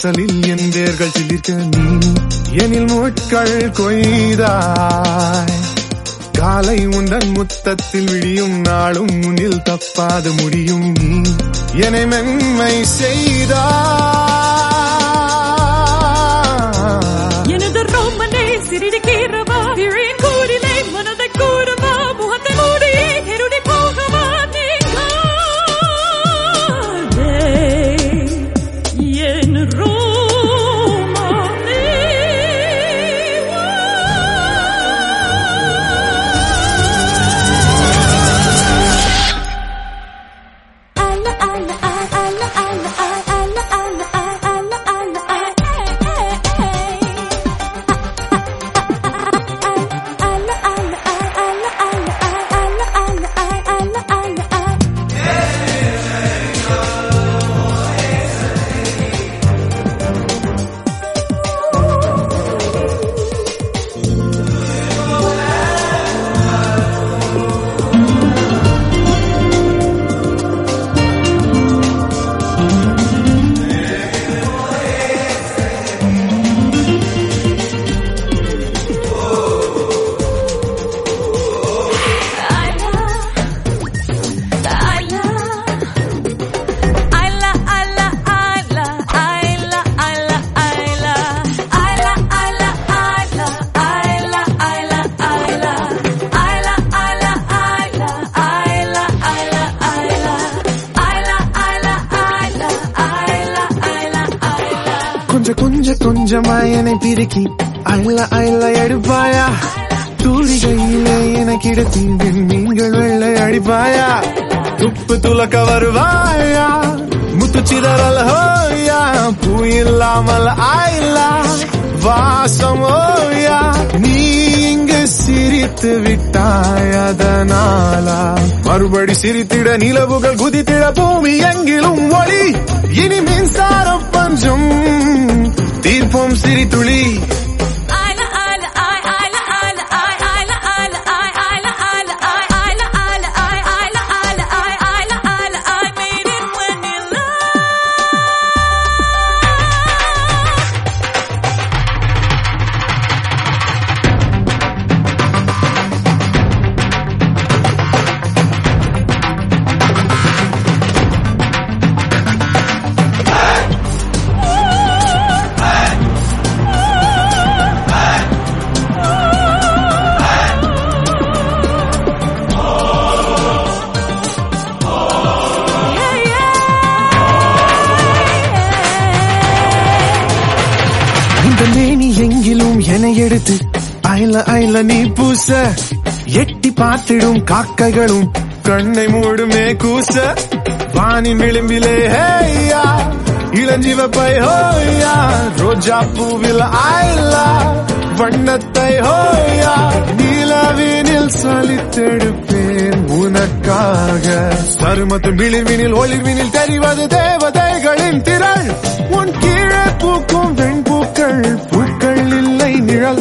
வாசலில் என் வேர்கள் சிலிர்க்க நீ எனில் முட்கள் கொய்தாய் காலை உந்தன் முத்தத்தில் விழியும் நாளும் முன்னில் தப்பாது முடியும் நீ என்னை மென்மை செய்தாய் எனது ரோமனே சிறிது கீறவா விழின் கூடிலே மனதை கூடவா முகத்தை மூடி இருடி போகவா நீங்காதே என் ரோமனே கொஞ்சம் கொஞ்சம் கொஞ்சமா என்னை பிரிக்கி அள்ள அள்ள எடுப்பாயா தூரிகையிலே எனக்கு எடுத்து நீங்கள் வெள்ளை அடிப்பாயா துப்பு துலக்க வருவாயா முத்து சிதறல் ஹோயா பூ இல்லாமல் ஆயில்லா வாசம் ஓயா நீ இங்கு சிரித்து விட்டாய் அதனாலா மறுபடி சிரித்திட நிலவுகள் குதித்திட பூமி எங்கிலும் ஒளி இனி மின்சாரம் பஞ்சம் தீர்ப்போம் சிரித்துளி இந்த மேனி எங்கிலும் என எடுத்து அயல அயல நீ பூச எட்டி பார்த்திடும் காக்கைகளும் கண்ணை மூடுமே கூச வானின் விளிம்பிலே ஹேயா இளஞ்சிவப்பை ஹோயா ரோஜா பூவில் ஆயிலா வண்ணத்தை ஹோயா நீலவினில் சலித்தெடுப்பேன் உனக்காக சருமத்தின் விளிர்வினில் ஒளிர்வினில் தெரிவது தேவதைகளின் திரள் உன் கீழே பூக்கும் வெண்பூக்கள் பூக்கள் இல்லை நிழல்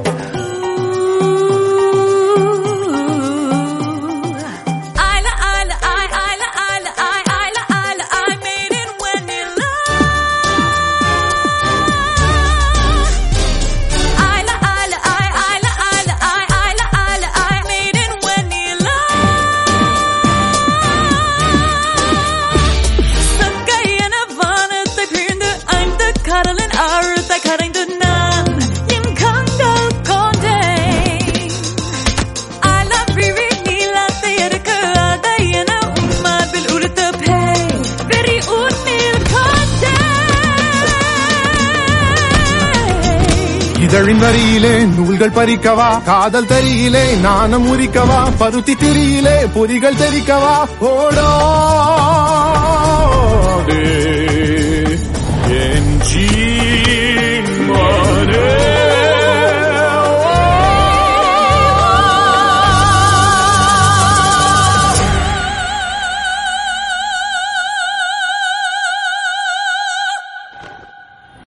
கடலின் ஆழத்தை கரைந்து நான் என் கண்கள் கொண்டேன் அலம்பிரி நீளத்தை எடுக்க அதை என உம்மாவில் உடுத்த பேய் வெறி உன்னில் கொண்டேன் இதழின் வரியிலே நூல்கள் பறிக்கவா காதல் தரியிலே நாணம் உரிக்கவா பருத்தி திரியிலே பொறிகள் தெரிக்கவா ஓடோ என் ஜீ